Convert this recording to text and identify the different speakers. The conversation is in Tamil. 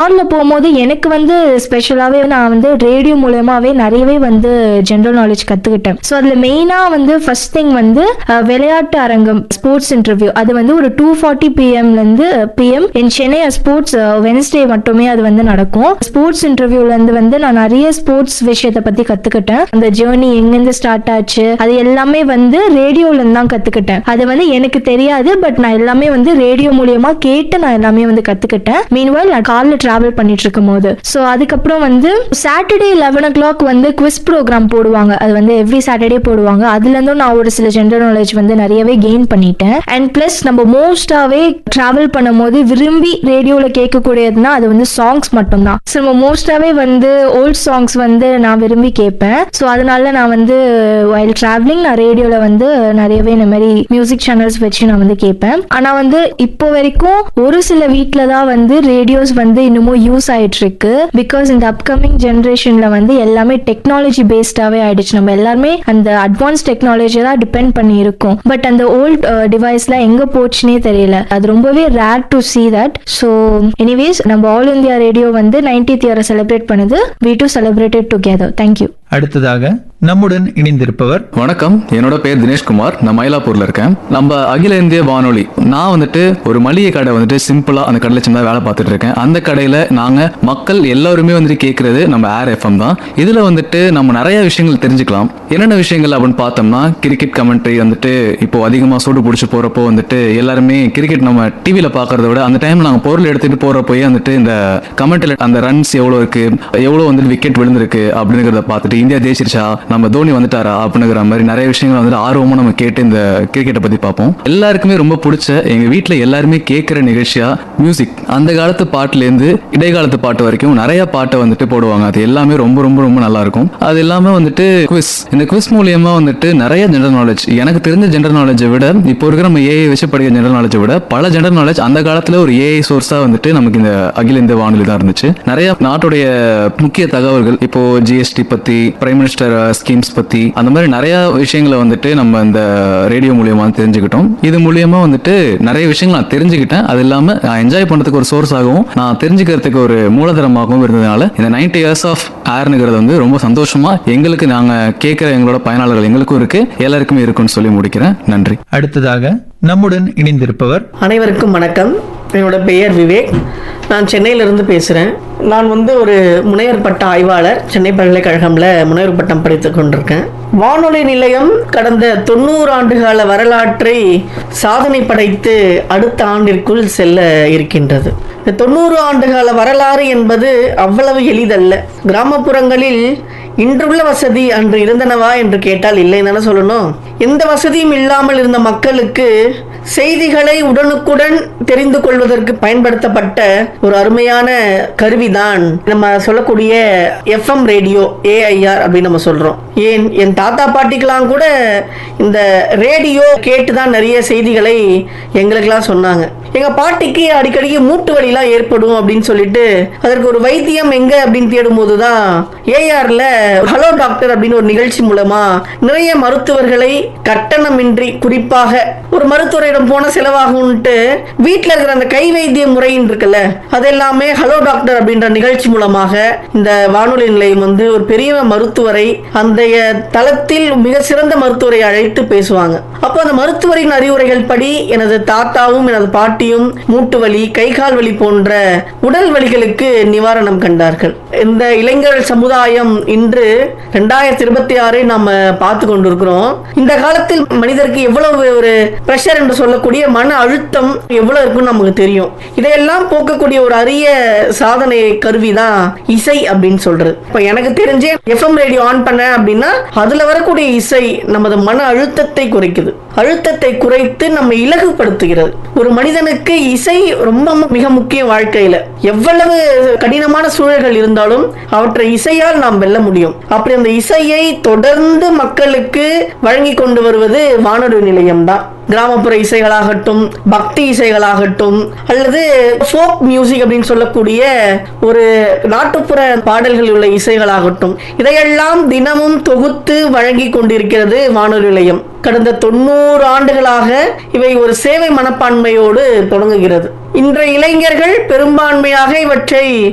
Speaker 1: கார்ல போகும்போது எனக்கு வந்து ஸ்பெஷலாவே நான் வந்து ரேடியோ மூலயமாவே நிறையவே வந்து ஜென்ரல் நாலேஜ் கத்துக்கிட்டேன் ஸோ அதுல மெயினா வந்து ஃபர்ஸ்ட் திங் வந்து அஹ், விளையாட்டு அரங்கம் ஸ்போர்ட்ஸ் இன்டர்வியூ அது வந்து ஒரு டூ ஃபார்ட்டி பிஎம்ல இருந்து பிஎம் என் சென்னை ஸ்போர்ட்ஸ் வென்ஸ்டே மட்டுமே அது வந்து நடக்கும் ஸ்போர்ட்ஸ் இன்டர்வியூல இருந்து வந்து நான் நிறைய ஸ்போர்ட்ஸ் விஷயத்தை பத்தி கத்துக்கிட்டேன் அந்த ஜேர்னி எங்கிருந்து ஸ்டார்ட் ஆச்சு அது எல்லாமே வந்து ரேடியோல இருந்து தான் கத்துக்கிட்டேன் அது வந்து எனக்கு தெரியாது பட் நான் எல்லாமே வந்து ரேடியோ மூலியமா கேட்டு நான் எல்லாமே வந்து கத்துக்கிட்டேன் மீன்வைல் நான் கார்ல டிராவல் பண்ணிட்டு இருக்கும் போது ஸோ அதுக்கப்புறம் வந்து சாட்டர்டே லெவன் ஓ கிளாக் வந்து குவிஸ் ப்ரோக்ராம் போடுவாங்க அது வந்து எவ்ரி சாட்டர்டே போடுவாங்க அதுல இருந்தும் நான் ஒரு சில ஜென்ரல் நாலேஜ் வந்து நிறையவே கெயின் பண்ணிட்டேன் அண்ட் பிளஸ் நம்ம மோஸ்டாவே டிராவல் பண்ணும்போது விரும்பி ரேடியோல கேட்கக்கூடியதுன்னா அது வந்து சாங்ஸ் மட்டும்தான் ஸோ நம்ம மோஸ்டாவே வந்து ஓல்ட் சாங்ஸ் வந்து நான் விரும்பி கேட்பேன் ஸோ அதனால நான் வந்து வைல் டிராவலிங் நான் ரேடியோல வந்து நிறையவே இந்த மாதிரி மியூசிக் சேனல்ஸ் வச்சு நான் வந்து கேட்பேன் ஆனா வந்து இப்போ வரைக்கும் ஒரு சில வீட்ல தான் வந்து ரேடியோஸ் வந்து இன்னமும் யூஸ் ஆயிட்டு இருக்கு பிகாஸ் இந்த அப்கமிங் ஜென்ரேஷன்ல வந்து எல்லாமே டெக்னாலஜி பேஸ்டாவே ஆயிடுச்சு நம்ம எல்லாருமே அந்த அட்வான்ஸ் டெக்னாலஜி தான் டிபெண்ட் பண்ணி இருக்கோம் பட் அந்த ஓல்ட் டிவைஸ்ல எங்க போச்சுனே தெரியல அது ரொம்பவே rare to see that so anyways நம்ம ஆல் இந்தியா ரேடியோ வந்து நைன்டீத் இயரை செலிப்ரேட் பண்ணுது we do celebrated together thank you
Speaker 2: அடுத்ததாக நம்முடன் இணைந்திருப்பவர்
Speaker 3: வணக்கம் என்னோட பேர் தினேஷ்குமார் நான் மயிலாப்பூர்ல இருக்கேன் நம்ம அகில இந்திய வானொலி நான் வந்துட்டு ஒரு மளிகை கடை வந்துட்டு சிம்பிளா அந்த கடையில சின்னதா வேலை பார்த்துட்டு இருக்கேன் அந்த கடையில நாங்க மக்கள் எல்லாருமே வந்துட்டு கேட்கறது நம்ம ஏர் எஃப்எம் தான் இதுல வந்துட்டு நம்ம நிறைய விஷயங்கள் தெரிஞ்சுக்கலாம் என்னென்ன விஷயங்கள் அப்படின்னு பார்த்தோம்னா கிரிக்கெட் கமெண்ட்ரி வந்துட்டு இப்போ அதிகமா சூடு பிடிச்சி போறப்போ வந்துட்டு எல்லாருமே கிரிக்கெட் நம்ம டிவியில பாக்குறத விட அந்த டைம்ல நாங்க பொருள் எடுத்துட்டு போறப்போயே வந்துட்டு இந்த கமெண்ட்ல அந்த ரன்ஸ் எவ்வளவு இருக்கு எவ்வளவு வந்துட்டு விக்கெட் விழுந்திருக்கு அப்படிங்கிறத பார்த்துட்டு இந்தியா ஜெயிச்சிருச்சா நம்ம தோனி வந்துட்டாரா அப்படிங்கிற மாதிரி நிறைய விஷயங்கள் வந்துட்டு ஆர்வமா நம்ம கேட்டு இந்த கிரிக்கெட்டை பத்தி பார்ப்போம் எல்லாருக்குமே ரொம்ப பிடிச்ச எங்க வீட்ல எல்லாருமே கேட்கிற நிகழ்ச்சியா மியூசிக் அந்த காலத்து பாட்டுல இருந்து இடைக்காலத்து பாட்டு வரைக்கும் நிறைய பாட்டை வந்துட்டு போடுவாங்க அது எல்லாமே ரொம்ப ரொம்ப ரொம்ப நல்லா இருக்கும் அது எல்லாமே வந்துட்டு குவிஸ் இந்த குவிஸ் மூலியமா வந்துட்டு நிறைய ஜெனரல் நாலேஜ் எனக்கு தெரிஞ்ச ஜெனரல் நாலேஜை விட இப்போ இருக்கிற நம்ம ஏஐ வச்சு படிக்கிற ஜெனரல் நாலேஜை விட பல ஜெனரல் நாலேஜ் அந்த காலத்துல ஒரு ஏஐ சோர்ஸா வந்துட்டு நமக்கு இந்த அகில இந்திய வானொலி தான் இருந்துச்சு நிறைய நாட்டுடைய முக்கிய தகவல்கள் இப்போ ஜிஎஸ்டி பத்தி பிரைம் மினிஸ்டர் ஸ்கீம்ஸ் பத்தி அந்த மாதிரி நிறைய விஷயங்களை வந்துட்டு நம்ம இந்த ரேடியோ மூலியமா தெரிஞ்சுக்கிட்டோம் இது மூலியமா வந்துட்டு நிறைய விஷயங்கள் நான் தெரிஞ்சுக்கிட்டேன் அது இல்லாம நான் என்ஜாய் பண்றதுக்கு ஒரு சோர்ஸ் ஆகவும் நான் தெரிஞ்சுக்கிறதுக்கு ஒரு மூலதனமாகவும் இருந்ததுனால இந்த 90 இயர்ஸ் ஆஃப் ஏர்னுங்கிறது வந்து ரொம்ப சந்தோஷமா எங்களுக்கு நாங்க கேட்கிற எங்களோட பயனாளர்கள் எங்களுக்கும் இருக்கு எல்லாருக்குமே இருக்குன்னு சொல்லி முடிக்கிறேன் நன்றி
Speaker 2: அடுத்ததாக நம்முடன் இணைந்திருப்பவர்
Speaker 4: அனைவருக்கும் வணக்கம் என்னோட பெயர் விவேக் நான் சென்னையிலிருந்து பேசுகிறேன் நான் வந்து ஒரு முனைவர் பட்ட ஆய்வாளர் சென்னை பல்கலைக்கழகம்ல முனைவர் பட்டம் படித்து கொண்டிருக்கேன் வானொலி நிலையம் கடந்த தொண்ணூறு ஆண்டுகால வரலாற்றை சாதனை படைத்து அடுத்த ஆண்டிற்குள் செல்ல இருக்கின்றது இந்த தொண்ணூறு ஆண்டுகால வரலாறு என்பது அவ்வளவு எளிதல்ல கிராமப்புறங்களில் இன்றுள்ள வசதி அன்று இருந்தனவா என்று கேட்டால் இல்லை தானே சொல்லணும் எந்த வசதியும் இல்லாமல் இருந்த மக்களுக்கு செய்திகளை உடனுக்குடன் தெரிந்து கொள்வதற்கு பயன்படுத்தப்பட்ட ஒரு அருமையான கருவிதான் நம்ம சொல்லக்கூடிய எஃப்எம் ரேடியோ ஏஐஆர் அப்படின்னு நம்ம சொல்றோம் ஏன் என் தாத்தா பாட்டிக்கெல்லாம் கூட இந்த ரேடியோ கேட்டு தான் நிறைய செய்திகளை எங்களுக்கெல்லாம் சொன்னாங்க எங்க பாட்டிக்கு அடிக்கடிக்கு மூட்டு வலிலாம் ஏற்படும் அப்படின்னு சொல்லிட்டு அதற்கு ஒரு வைத்தியம் எங்க அப்படின்னு தேடும்போது தான் ஏஆர்ல ஹலோ டாக்டர் அப்படின்னு ஒரு நிகழ்ச்சி மூலமா நிறைய மருத்துவர்களை கட்டணமின்றி குறிப்பாக ஒரு மருத்துவரிடம் போன செலவாகும்ட்டு வீட்டில் இருக்கிற அந்த கை வைத்திய முறைன்னு இருக்குல்ல அது எல்லாமே ஹலோ டாக்டர் அப்படின்ற நிகழ்ச்சி மூலமாக இந்த வானொலி நிலையம் வந்து ஒரு பெரிய மருத்துவரை அந்த தளத்தில் மிக சிறந்த மருத்துவரை அழைத்து பேசுவாங்க அப்போ அந்த மருத்துவரின் அறிவுரைகள் படி எனது தாத்தாவும் எனது பாட்டியும் மூட்டு வலி கை கால் வலி போன்ற உடல் வலிகளுக்கு நிவாரணம் கண்டார்கள் இந்த இளைஞர் சமுதாயம் இன்று ரெண்டாயிரத்தி இருபத்தி ஆறை நாம பார்த்து கொண்டிருக்கிறோம் இந்த காலத்தில் மனிதருக்கு எவ்வளவு ஒரு பிரஷர் என்று சொல்லக்கூடிய மன அழுத்தம் எவ்வளவு இருக்குன்னு நமக்கு தெரியும் இதையெல்லாம் போக்கக்கூடிய ஒரு அரிய சாதனை கருவி தான் இசை அப்படின்னு சொல்றது இப்ப எனக்கு தெரிஞ்சே எஃப்எம் ரேடியோ ஆன் பண்ணேன் அப்படின்னா அதுல வரக்கூடிய இசை நமது மன அழுத்தத்தை குறைக்குது அழுத்தத்தை குறைத்து நம்ம இலகுபடுத்துகிறது ஒரு மனிதனுக்கு இசை ரொம்ப மிக முக்கிய வாழ்க்கையில எவ்வளவு கடினமான சூழல்கள் இருந்தாலும் அவற்றை இசையால் நாம் வெல்ல முடியும் அப்படி அந்த இசையை தொடர்ந்து மக்களுக்கு வழங்கி கொண்டு வருவது வானொலி நிலையம் தான் கிராமப்புற இசைகளாகட்டும் பக்தி இசைகளாகட்டும் அல்லது ஃபோக் மியூசிக் அப்படின்னு சொல்லக்கூடிய ஒரு நாட்டுப்புற பாடல்கள் உள்ள இசைகளாகட்டும் இதையெல்லாம் தினமும் தொகுத்து வழங்கி கொண்டிருக்கிறது வானொலி நிலையம் கடந்த தொண்ணூறு ஆண்டுகளாக இவை ஒரு சேவை மனப்பான்மையோடு தொடங்குகிறது இன்றைய இளைஞர்கள் பெரும்பான்மையாக இவற்றை